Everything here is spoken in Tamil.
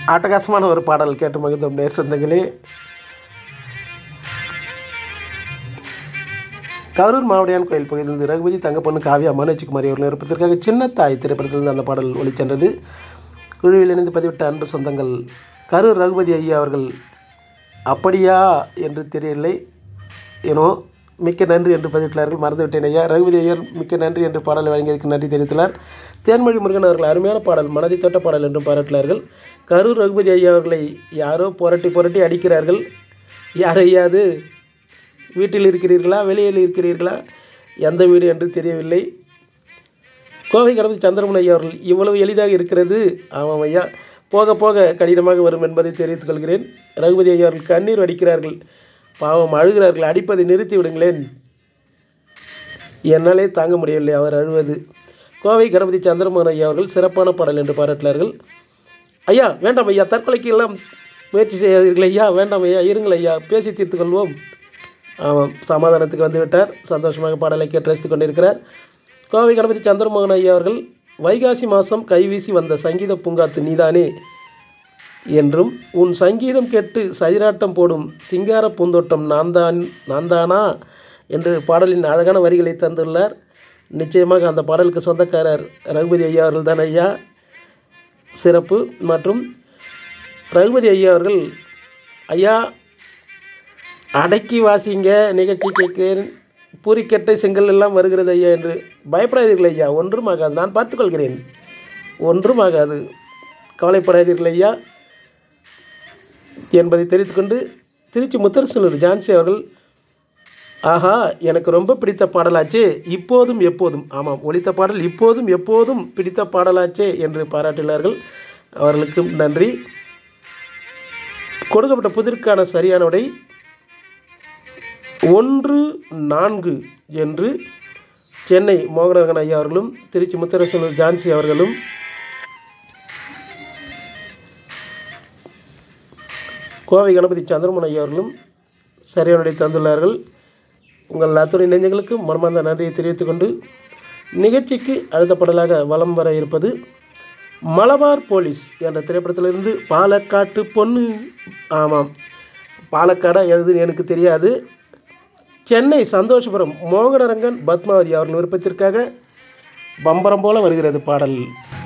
அட்டகாசமான ஒரு பாடல் கேட்டு மகிழ்ந்தோம் நேர் சொந்தங்களே கரூர் மாவடியான் கோயில் பகுதியிலிருந்து ரகுபதி தங்கப்பொண்ணு காவியா மனோஜ்குமாரி அவர்கள் விருப்பத்திற்காக சின்ன தாய் திரைப்படத்திலிருந்து அந்த பாடல் ஒளிச்சென்றது குழுவில் இணைந்து பதிவிட்ட அன்பு சொந்தங்கள் கரூர் ரகுபதி ஐயா அவர்கள் அப்படியா என்று தெரியவில்லை ஏனோ மிக்க நன்றி என்று பதிவிட்டார்கள் மறந்துவிட்டேன் ஐயா ரகுபதி ஐயர் மிக்க நன்றி என்று பாடலை வழங்கியதற்கு நன்றி தெரிவித்துள்ளார் தேன்மொழி முருகன் அவர்கள் அருமையான பாடல் மனதை தொட்ட பாடல் என்றும் பாராட்டினார்கள் கரூர் ரகுபதி ஐயா அவர்களை யாரோ புரட்டி புரட்டி அடிக்கிறார்கள் யார் ஐயா அது வீட்டில் இருக்கிறீர்களா வெளியில் இருக்கிறீர்களா எந்த வீடு என்று தெரியவில்லை கோவை கணபதி சந்திரமன் ஐயா அவர்கள் இவ்வளவு எளிதாக இருக்கிறது ஆமாம் ஐயா போக போக கடினமாக வரும் என்பதை தெரிவித்துக் கொள்கிறேன் ரகுபதி ஐயா அவர்கள் கண்ணீர் வடிக்கிறார்கள் பாவம் அழுகிறார்கள் அடிப்பதை நிறுத்தி விடுங்களேன் என்னாலே தாங்க முடியவில்லை அவர் அழுவது கோவை கணபதி சந்திரமோகன் ஐயா அவர்கள் சிறப்பான பாடல் என்று பாராட்டினார்கள் ஐயா வேண்டாம் ஐயா தற்கொலைக்கு எல்லாம் முயற்சி செய்யாதீர்கள் ஐயா வேண்டாம் ஐயா இருங்கள் ஐயா பேசி தீர்த்து கொள்வோம் ஆமாம் சமாதானத்துக்கு வந்துவிட்டார் சந்தோஷமாக பாடலை கேட்டு ரசித்துக் கொண்டிருக்கிறார் கோவை கணபதி சந்திரமோகன் ஐயா அவர்கள் வைகாசி மாதம் கைவீசி வந்த சங்கீத பூங்காத்து நீதானே என்றும் உன் சங்கீதம் கேட்டு சதிராட்டம் போடும் சிங்கார பூந்தோட்டம் நான் தான் நான் தானா என்று பாடலின் அழகான வரிகளை தந்துள்ளார் நிச்சயமாக அந்த பாடலுக்கு சொந்தக்காரர் ரகுபதி ஐயா அவர்கள் தான் ஐயா சிறப்பு மற்றும் ரகுபதி ஐயா அவர்கள் ஐயா அடக்கி வாசிங்க நிகழ்ச்சி கேட்கிறேன் பூரிக்கட்டை செங்கல் எல்லாம் வருகிறது ஐயா என்று பயப்படாதீர்கள் ஐயா ஒன்றும் ஆகாது நான் பார்த்துக்கொள்கிறேன் ஒன்றும் ஆகாது கவலைப்படாதீர்கள் ஐயா என்பதை தெரிவித்துக்கொண்டு திருச்சி முத்தரசலூர் ஜான்சி அவர்கள் ஆஹா எனக்கு ரொம்ப பிடித்த பாடலாச்சே இப்போதும் எப்போதும் ஆமாம் ஒலித்த பாடல் இப்போதும் எப்போதும் பிடித்த பாடலாச்சே என்று பாராட்டினார்கள் அவர்களுக்கும் நன்றி கொடுக்கப்பட்ட புதிர்க்கான சரியான உடை ஒன்று நான்கு என்று சென்னை மோகனரகன் ஐயா அவர்களும் திருச்சி முத்தரசலூர் ஜான்சி அவர்களும் கோவை கணபதி சந்திரமன் ஐயா அவர்களும் சரியானடை தந்துள்ளார்கள் உங்கள் அத்துறை நெஞ்சங்களுக்கு மனமார்ந்த நன்றியை தெரிவித்துக்கொண்டு நிகழ்ச்சிக்கு அடுத்த பாடலாக வலம் வர இருப்பது மலபார் போலீஸ் என்ற திரைப்படத்திலிருந்து பாலக்காட்டு பொண்ணு ஆமாம் பாலக்காடா எதுன்னு எனக்கு தெரியாது சென்னை சந்தோஷபுரம் மோகனரங்கன் பத்மாவதி அவர்கள் விருப்பத்திற்காக பம்பரம் போல வருகிறது பாடல்